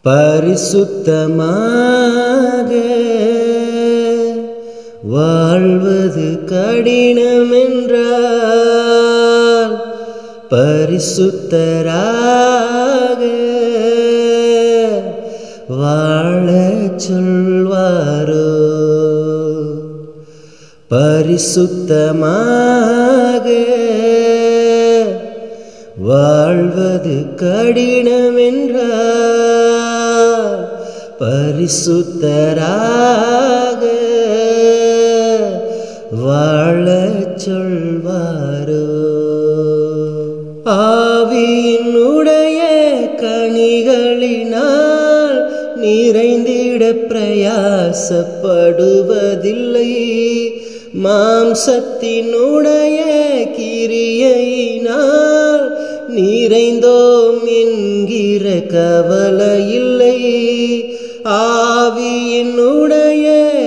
பரிசுத்தமாக வாழ்வது கடினமென்றால் பரிசுத்தராக வாழச் சொல்வாரோ பரிசுத்தமாக வாழ்வது கடினமென்றால் பரிசுத்தராக வாழச் சொல்வாரோ ஆவியினுடைய கனிகளினால் நிறைந்திட பிரயாசப்படுவதில்லை மாம்சத்தினுடைய கிரியையினால் நிறைந்தோம் என்கிற கவலை இல்லை ஆவியினுடைய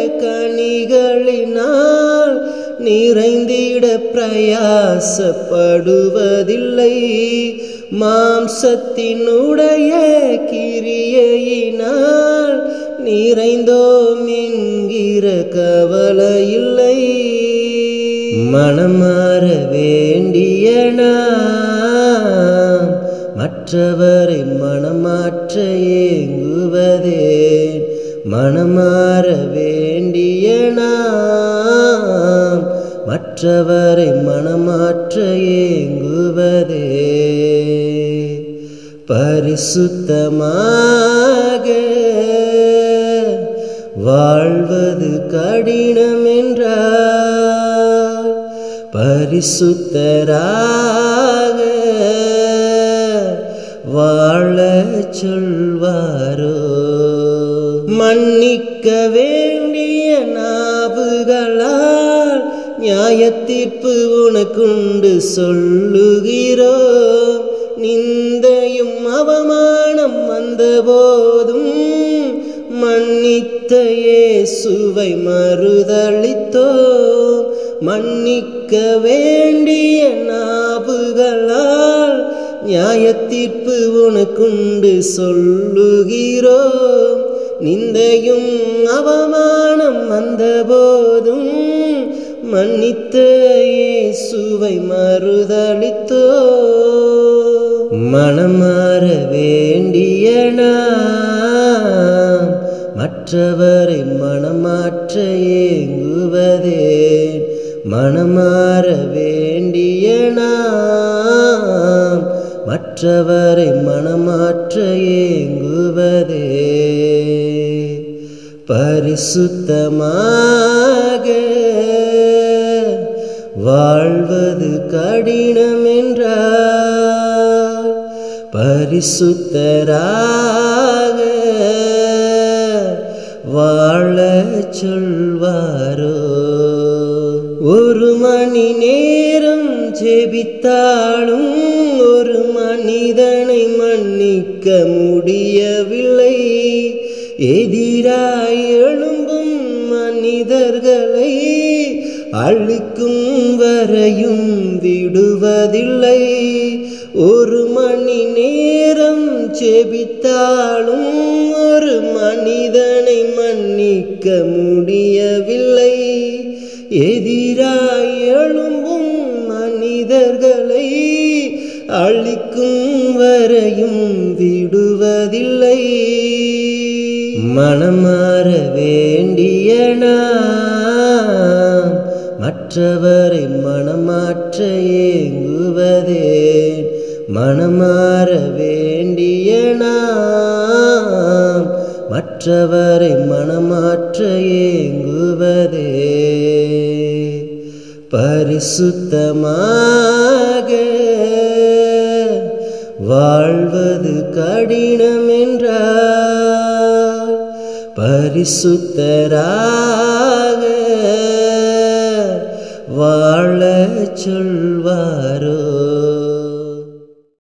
கனிகளினால் நிறைந்திட பிரயாசப்படுவதில்லை மாம்சத்தினுடைய கிரியையினால் நிறைந்தோம் என்கிற கவலை இல்லை மனமாற வேண்டிய நாம் மற்றவரை மனமாற்ற ஏங்குவதேன் மனமாற வேண்டிய நாம் மற்றவரை மனமாற்ற ஏங்குவதே பரிசுத்தமாக வாழ்வது கடினமென்றால் பரிசுத்தராக வாழச் சொல்வாரோ மன்னிக்க வேண்டிய நாவுகளால் நியாயத்தீர்ப்பு உனக்குண்டு சொல்லுகிறோம் நிந்தையும் அவமானம் வந்தபோதும் மன்னித்த இயேசுவை மறுதளித்தோம் மன்னிக்க வேண்டிய நாவுகளால் நியாயத்தீர்ப்பு உனக்குண்டு சொல்லுகிறோம் நிந்தையும் அவமானம் வந்தபோதும் மன்னித்த இயேசுவை மறுதளித்தோ மனமாற வேண்டிய நாம் மற்றவரை மனமாற்ற ஏங்குவதேன் மனமாற வேண்டிய நாம் மற்றவரை மனமாற்ற ஏங்குவதே பரிசுத்தமாக வாழ்வது கடினமென்றால் பரிசுத்தராக வாழச் சொல்வாரோ ஒரு மணி நேரம் ஜெபித்தாலும் ஒரு மனிதனை மன்னிக்க முடியவில்லை எதிராய் எழும்பும் மனிதர்களை அழிக்கும் வரையும் விடுவதில்லை ஒரு மணி நேரம் செபித்தாலும் ஒரு மனிதனை மன்னிக்க முடியவில்லை எதிராய் எழும்பும் மனிதர்களை அழிக்கும் வரையும் விடுவதில்லை மனமாற வேண்டிய நாம் மற்றவரை மனமாற்ற ஏங்குவதேன் மனமாற வேண்டிய நாம் மற்றவரை மனமாற்ற ஏங்குவதே பரிசுத்தமாக வாழ்வது கடினமென்றால் பரிசுத்தராக வாழச் சொல்வாரோ